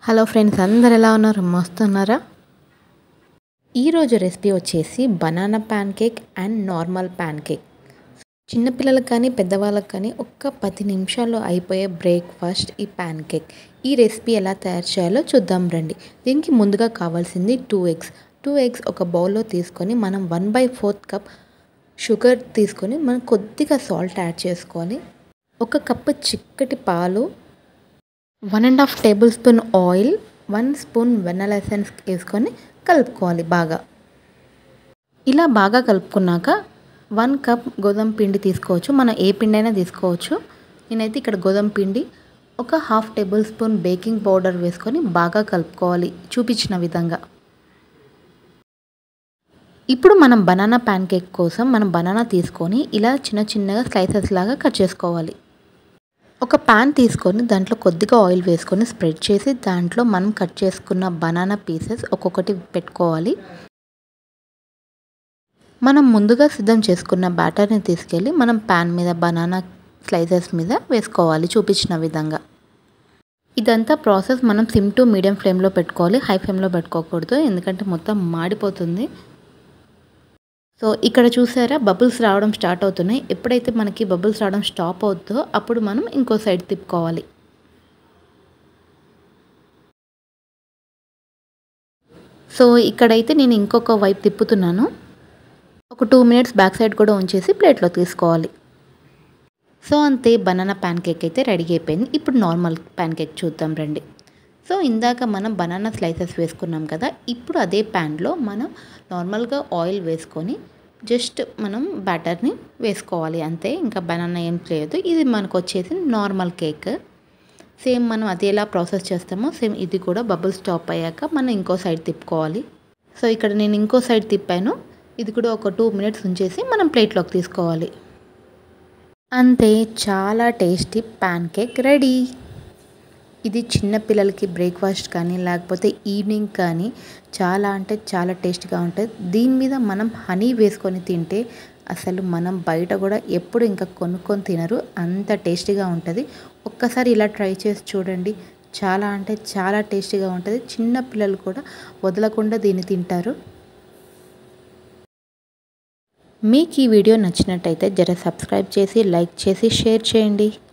hello friends అందరు ఎలా ఉన్నారు మస్తున్నారా ఈరోజు రెసిపీ వచ్చేసి banana pancake and normal pancake చిన్నపిల్లలకు కానీ పెద్దవాళ్ళకి కానీ ఒక్క పది నిమిషాల్లో అయిపోయే బ్రేక్ఫాస్ట్ ఈ ప్యాన్ కేక్ ఈ రెసిపీ ఎలా తయారు చేయాలో చూద్దాం రండి దీనికి ముందుగా కావాల్సింది టూ ఎగ్స్ టూ ఎగ్స్ ఒక బౌల్లో తీసుకొని మనం one by fourth cup sugar తీసుకొని మనం కొద్దిగా సాల్ట్ యాడ్ చేసుకోవాలి ఒక కప్పు చిక్కటి పాలు one and half tablespoon oil one spoon vanilla essence వేసుకొని కలుపుకోవాలి బాగా ఇలా బాగా కలుపుకున్నాక వన్ కప్ గోధుమ పిండి తీసుకోవచ్చు మనం ఏ పిండి అయినా తీసుకోవచ్చు నేనైతే ఇక్కడ గోధుమ పిండి ఒక half tablespoon baking powder వేసుకొని బాగా కలుపుకోవాలి చూపించిన విధంగా ఇప్పుడు మనం బనానా ప్యాన్ కేక్ కోసం మనం బనానా తీసుకొని ఇలా చిన్న చిన్నగా స్లైసెస్ లాగా కట్ చేసుకోవాలి ఒక ప్యాన్ తీసుకొని దాంట్లో కొద్దిగా ఆయిల్ వేసుకొని స్ప్రెడ్ చేసి దాంట్లో మనం కట్ చేసుకున్న బనానా పీసెస్ ఒక్కొక్కటి పెట్టుకోవాలి మనం ముందుగా సిద్ధం చేసుకున్న బ్యాటర్ని తీసుకెళ్ళి మనం ప్యాన్ మీద బనానా స్లైసెస్ మీద వేసుకోవాలి చూపించిన విధంగా ఇదంతా ప్రాసెస్ మనం సిమ్ టు మీడియం ఫ్లేమ్లో పెట్టుకోవాలి హై ఫ్లేమ్లో పెట్టుకోకూడదు ఎందుకంటే మొత్తం మాడిపోతుంది సో ఇక్కడ చూసారా బబుల్స్ రావడం స్టార్ట్ అవుతున్నాయి ఎప్పుడైతే మనకి బబుల్స్ రావడం స్టాప్ అవుతుందో అప్పుడు మనం ఇంకో సైడ్ తిప్పుకోవాలి సో ఇక్కడైతే నేను ఇంకొక వైపు తిప్పుతున్నాను ఒక టూ మినిట్స్ బ్యాక్ సైడ్ కూడా ఉంచేసి ప్లేట్లో తీసుకోవాలి సో అంతే బనానా ప్యాన్ కేక్ అయితే రెడీ అయిపోయింది ఇప్పుడు నార్మల్ ప్యాన్ కేక్ చూద్దాం రండి సో ఇందాక మనం బనానా స్లైసెస్ వేసుకున్నాం కదా ఇప్పుడు అదే ప్యాన్లో మనం నార్మల్గా ఆయిల్ వేసుకొని జస్ట్ మనం బ్యాటర్ని వేసుకోవాలి అంతే ఇంకా బనానా ఏం లేదు ఇది మనకు వచ్చేసి నార్మల్ కేక్ సేమ్ మనం అది ఎలా ప్రాసెస్ చేస్తామో సేమ్ ఇది కూడా బబుల్ స్టాప్ అయ్యాక మనం ఇంకో సైడ్ తిప్పుకోవాలి సో ఇక్కడ నేను ఇంకో సైడ్ తిప్పాను ఇది కూడా ఒక టూ మినిట్స్ ఉంచేసి మనం ప్లేట్లోకి తీసుకోవాలి అంతే చాలా టేస్టీ ప్యాన్ కేక్ రెడీ ఇది చిన్నపిల్లలకి బ్రేక్ఫాస్ట్ కానీ లేకపోతే ఈవినింగ్ కానీ చాలా అంటే చాలా టేస్ట్గా ఉంటుంది దీని మీద మనం హనీ వేసుకొని తింటే అసలు మనం బయట కూడా ఎప్పుడు ఇంకా కొనుక్కొని తినరు అంత టేస్టీగా ఉంటుంది ఒక్కసారి ఇలా ట్రై చేసి చూడండి చాలా అంటే చాలా టేస్టీగా ఉంటుంది చిన్న పిల్లలు కూడా వదలకుండా దీన్ని తింటారు మీకు ఈ వీడియో నచ్చినట్టయితే జర సబ్స్క్రైబ్ చేసి లైక్ చేసి షేర్ చేయండి